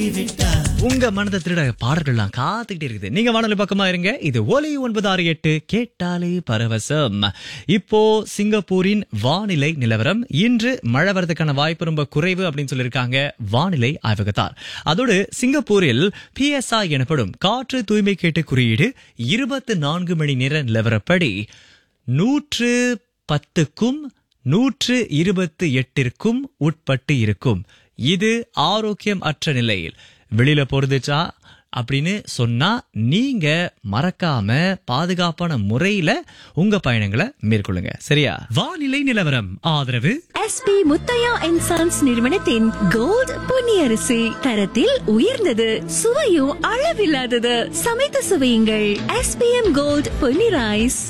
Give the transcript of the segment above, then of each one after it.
உங்க மனதை திருட பாடல்கள்லாம் காத்துக்கிட்டே இருக்குது நீங்க வானொலி பக்கமா இருங்க இது ஒலி ஒன்பது ஆறு எட்டு கேட்டாலே பரவசம் இப்போ சிங்கப்பூரின் வானிலை நிலவரம் இன்று மழை வரதுக்கான வாய்ப்பு ரொம்ப குறைவு அப்படின்னு சொல்லியிருக்காங்க வானிலை ஆய்வகத்தார் அதோடு சிங்கப்பூரில் பிஎஸ்ஐ எனப்படும் காற்று தூய்மை கேட்டு குறியீடு இருபத்தி நான்கு மணி நேர நிலவரப்படி நூற்று பத்துக்கும் நூற்று இருபத்தி எட்டிற்கும் உட்பட்டு இருக்கும் இது ஆரோக்கியம் அற்ற நிலையில் வெளியில போறதுச்சா அப்படின்னு சொன்னா நீங்க மறக்காம பாதுகாப்பான முறையில உங்க பயணங்களை மேற்கொள்ளுங்க சரியா வானிலை நிலவரம் ஆதரவு எஸ்பி முத்தையா அண்ட் சன்ஸ் நிறுவனத்தின் கோல்ட் பொன்னியரிசி தரத்தில் உயர்ந்தது சுவையும் அளவில்லாதது சமைத்து சுவையுங்கள் எஸ்பிஎம் கோல்ட் பொன்னி ரைஸ்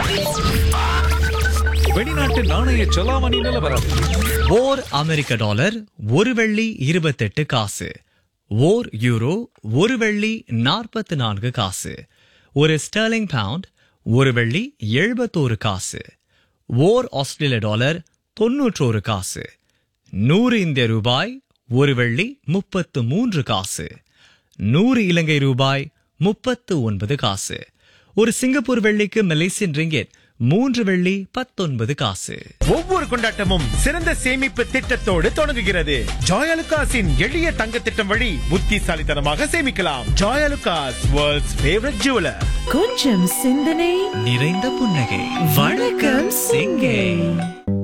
வெளிநாட்டு நாணய செலாவணி நிலவரம் ஓர் அமெரிக்க டாலர் ஒரு வெள்ளி இருபத்தெட்டு காசு ஓர் யூரோ ஒரு வெள்ளி நாற்பத்து நான்கு காசு ஒரு ஸ்டெர்லிங் பவுண்ட் ஒரு வெள்ளி எழுபத்தோரு காசு ஓர் ஆஸ்திரேலிய டாலர் தொன்னூற்றோரு காசு நூறு இந்திய ரூபாய் ஒரு வெள்ளி முப்பத்து மூன்று காசு நூறு இலங்கை ரூபாய் முப்பத்து ஒன்பது காசு ஒரு சிங்கப்பூர் வெள்ளிக்கு மலேசியன் ரிங்கெட் மூன்று வெள்ளி பத்தொன்பது காசு ஒவ்வொரு கொண்டாட்டமும் சிறந்த சேமிப்பு திட்டத்தோடு தொடங்குகிறது ஜாயலுகாஸின் எளிய தங்க திட்டம் வழி புத்திசாலித்தனமாக சேமிக்கலாம் ஜாயலுகாஸ் வேர்ல்ட்ஸ் ஃபேவரட் ஜுவலர் கொஞ்சம் சிந்தனை நிறைந்த புன்னகை வணக்கம் சிங்கை